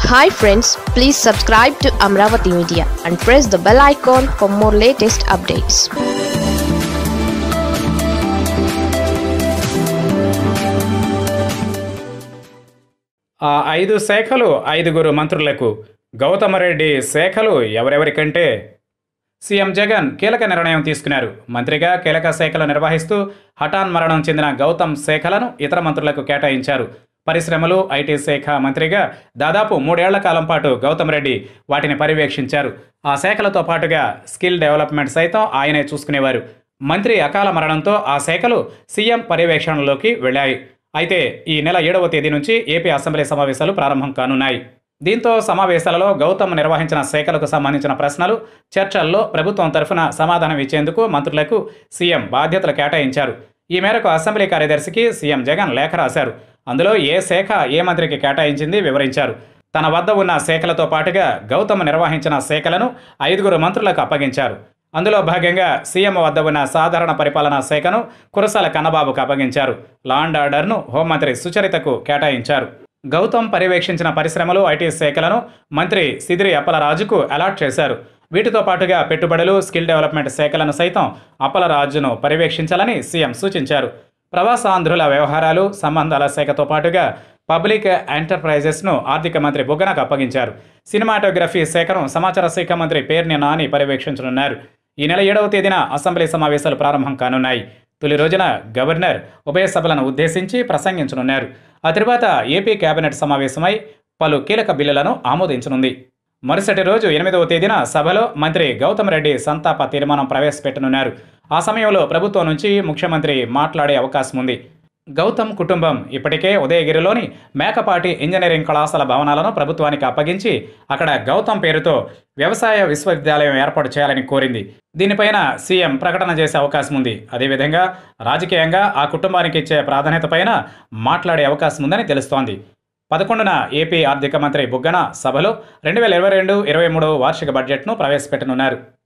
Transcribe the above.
hi friends please subscribe to Amaravati media and press the bell icon for more latest updates ఆ ఐదు శాఖలు ఐదుగురు మంత్రులకు గౌతమరెడ్డి శాఖలు ఎవరెవరికంటే సీఎం జగన్ కీలక నిర్ణయం తీసుకున్నారు మంత్రిగా కీలక శాఖలు నిర్వహిస్తూ హఠాన్ మరణం చెందిన గౌతమ్ శాఖలను ఇతర మంత్రులకు కేటాయించారు పరిశ్రమలు ఐటీ శాఖ మంత్రిగా దాదాపు మూడేళ్ల కాలం పాటు గౌతమ్ రెడ్డి వాటిని పర్యవేక్షించారు ఆ శాఖలతో పాటుగా స్కిల్ డెవలప్మెంట్ సైతం ఆయనే చూసుకునేవారు మంత్రి అకాల మరణంతో ఆ శాఖలు సీఎం పర్యవేక్షణలోకి వెళ్ళాయి అయితే ఈ నెల ఏడవ తేదీ నుంచి ఏపీ అసెంబ్లీ సమావేశాలు ప్రారంభం కానున్నాయి దీంతో సమావేశాలలో గౌతమ్ నిర్వహించిన శాఖలకు సంబంధించిన ప్రశ్నలు చర్చల్లో ప్రభుత్వం తరఫున సమాధానం ఇచ్చేందుకు మంత్రులకు సీఎం బాధ్యతలు కేటాయించారు ఈ మేరకు అసెంబ్లీ కార్యదర్శికి సీఎం జగన్ లేఖ రాశారు అందులో ఏ శాఖ ఏ మంత్రికి కేటాయించింది వివరించారు తన వద్ద ఉన్న శాఖలతో పాటుగా గౌతమ్ నిర్వహించిన శాఖలను ఐదుగురు మంత్రులకు అప్పగించారు అందులో భాగంగా సీఎం వద్ద ఉన్న సాధారణ పరిపాలనా శాఖను కురసాల కన్నబాబుకు అప్పగించారు లా అండ్ ఆర్డర్ను హోంమంత్రి సుచరితకు కేటాయించారు గౌతమ్ పర్యవేక్షించిన పరిశ్రమలు ఐటీ శాఖలను మంత్రి సిదిరి అప్పలరాజుకు అలాట్ చేశారు వీటితో పాటుగా పెట్టుబడులు స్కిల్ డెవలప్మెంట్ శాఖలను సైతం అప్పలరాజును పర్యవేక్షించాలని సీఎం సూచించారు ప్రవాసాంధ్రుల వ్యవహారాలు సంబంధాల శాఖతో పాటుగా పబ్లిక్ ఎంటర్ప్రైజెస్ను ఆర్థిక మంత్రి బుగ్గనకు అప్పగించారు సినిమాటోగ్రఫీ శాఖను సమాచార శాఖ మంత్రి పేర్ని నాని పర్యవేక్షించనున్నారు ఈ నెల ఏడవ తేదీన అసెంబ్లీ సమావేశాలు ప్రారంభం కానున్నాయి తొలి రోజున గవర్నర్ ఉభయ సభలను ఉద్దేశించి ప్రసంగించనున్నారు ఆ తర్వాత ఏపీ కేబినెట్ సమావేశమై పలు కీలక బిల్లులను ఆమోదించనుంది మరుసటి రోజు ఎనిమిదవ తేదీన సభలో మంత్రి గౌతమ్ రెడ్డి సంతాప తీర్మానం ప్రవేశపెట్టనున్నారు ఆ సమయంలో ప్రభుత్వం నుంచి ముఖ్యమంత్రి మాట్లాడే అవకాశం ఉంది గౌతమ్ కుటుంబం ఇప్పటికే ఉదయగిరిలోని మేకపాటి ఇంజనీరింగ్ కళాశాల భవనాలను ప్రభుత్వానికి అప్పగించి అక్కడ గౌతమ్ పేరుతో వ్యవసాయ విశ్వవిద్యాలయం ఏర్పాటు చేయాలని కోరింది దీనిపైన సీఎం ప్రకటన చేసే అవకాశం ఉంది అదేవిధంగా రాజకీయంగా ఆ కుటుంబానికి ఇచ్చే ప్రాధాన్యతపైన మాట్లాడే అవకాశం ఉందని తెలుస్తోంది పదకొండున ఏపీ ఆర్థిక మంత్రి బుగ్గన సభలో రెండు వేల ఇరవై రెండు ఇరవై మూడు వార్షిక బడ్జెట్ను ప్రవేశపెట్టనున్నారు